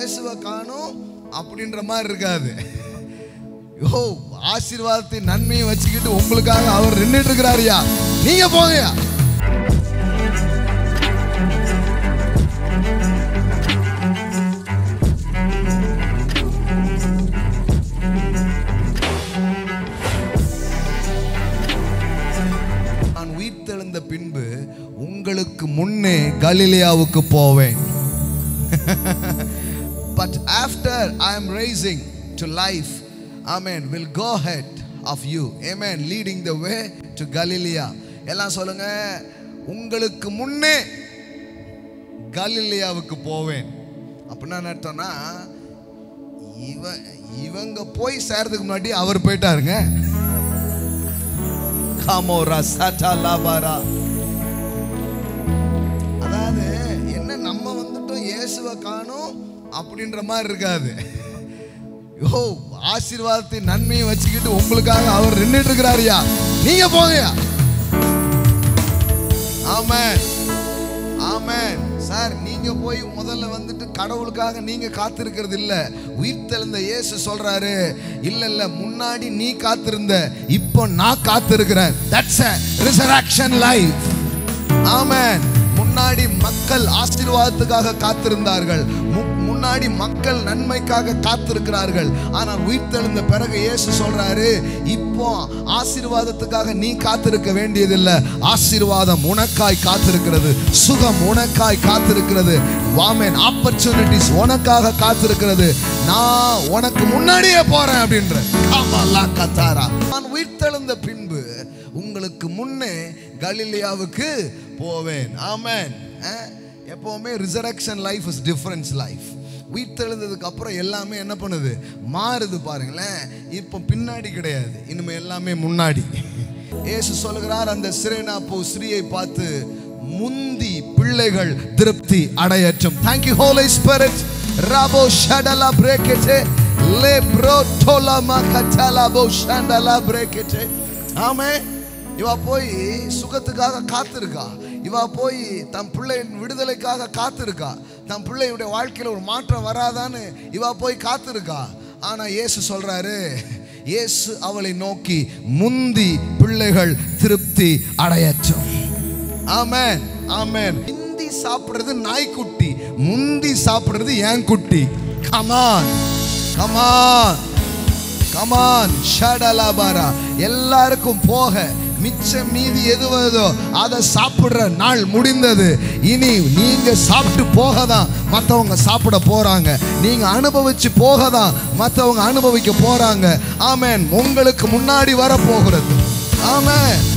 இயேசுவை காணும் அப்படின்ற மாதிரி இருக்காது யோ ஆசீர்வாதத்தின் நன்மையை வச்சுக்கிட்டு உங்களுக்காக அவர் நின்றுட்டு இருக்கிறாருயா நீங்க போங்கயா நான் உயிர்த்தெழுந்த பின்பு உங்களுக்கு முன்னே கலிலியாவுக்கு போவேன் but after I am raising to life, Amen, will go ahead of you. Amen. Leading the way to Galilee. எல்லாம் சொல்லுங்க உங்களுக்கு முன்னே கலிலியாவுக்கு போவேன் அப்படின்னா என்ன அர்த்தம்னா இவ இவங்க போய் சேர்றதுக்கு முன்னாடி அவர் போயிட்டாருங்க காமோரா சட்டா லாபாரா அதாவது என்ன நம்ம வந்துட்டோம் இயேசுவை காணும் அப்படின்ற மாதிரி இருக்காது யோ ஆசீர்வாதத்தின் நன்மையை வச்சுக்கிட்டு உங்களுக்காக அவர் நின்றுட்டு இருக்கிறாருயா நீங்க போங்கயா ஆமென் ஆமென் சார் நீங்க போய் முதல்ல வந்துட்டு கடவுளுக்காக நீங்க காத்திருக்கிறது இல்ல உயிர்த்தெழுந்த இயேசு சொல்றாரு இல்ல இல்ல முன்னாடி நீ காத்திருந்த இப்போ நான் காத்திருக்கிறேன் தட்ஸ் a resurrection life ஆமென் முன்னாடி மக்கள் ஆசீர்வாதத்துக்காக காத்திருந்தார்கள் மு- முன்னாடி மக்கள் நன்மைக்காக காத்திருக்கிறார்கள் ஆனால் உயிர்த்தெழுந்த பிறகு இயேசு சொல்றாரு இப்போ ஆசீர்வாதத்துக்காக நீ காத்திருக்க வேண்டியதில்லை ஆசீர்வாதம் உனக்காய் காத்திருக்கிறது சுகம் உனக்காய் காத்திருக்கிறது வாமேன் ஆப்பர்ச்சுனிட்டிஸ் உனக்காக காத்திருக்கிறது நான் உனக்கு முன்னாடியே போறேன் அப்படின்ற காமல்லா கத்தாரா நான் உயிர்த்தெழுந்த பின்பு உங்களுக்கு முன்னே கலிலியாவுக்கு போவேன் ஆமென் அஹ், எப்பவுமே resurrection life is difference life உயிர்த்தெழுந்ததுக்கு அப்புறம் எல்லாமே என்ன பண்ணுது மாறுது பாருங்களேன் இப்போ பின்னாடி கிடையாது இனிமே எல்லாமே முன்னாடி இயேசு சொல்லுகிறார் அந்த சிறைனாப்பு ஸ்ரீயை பார்த்து முந்தி பிள்ளைகள் திருப்தி அடையற்றும் தேங்க்யூ ஹோலை ஸ்பிரிட் ராபோ ஷடலா பிரேக்கெட்டே லே ப்ரோ டோலா மக்கட்டலா போ ஷண்டலா பிரேக்கெட்டே ஆமே இவ போய் சுகத்துக்காக காத்திருக்கா இவ போய் தன் பிள்ளையின் விடுதலைக்காக காத்திருக்கா தன் பிள்ளையுடைய வாழ்க்கையில ஒரு மாற்றம் வராதான்னு இவ போய் காத்திருக்கா ஆனா இயேசு சொல்றாரு இயேசு அவளை நோக்கி முந்தி பிள்ளைகள் திருப்தி அடையற்றும் ஆமென் ஆமென் முந்தி சாப்பிடுறது நாய்க்குட்டி முந்தி சாப்பிடுறது ஏன் குட்டி கமான் கமான் கமான் ஷடலாபாரா எல்லாருக்கும் போக மிச்சம் மீதி எது வருதோ அதை சாப்பிடுற நாள் முடிந்தது இனி நீங்க சாப்பிட்டு போக தான் மற்றவங்க சாப்பிட போறாங்க நீங்க அனுபவிச்சு போக தான் மற்றவங்க அனுபவிக்க போறாங்க ஆமென் உங்களுக்கு முன்னாடி வர போகிறது ஆமென்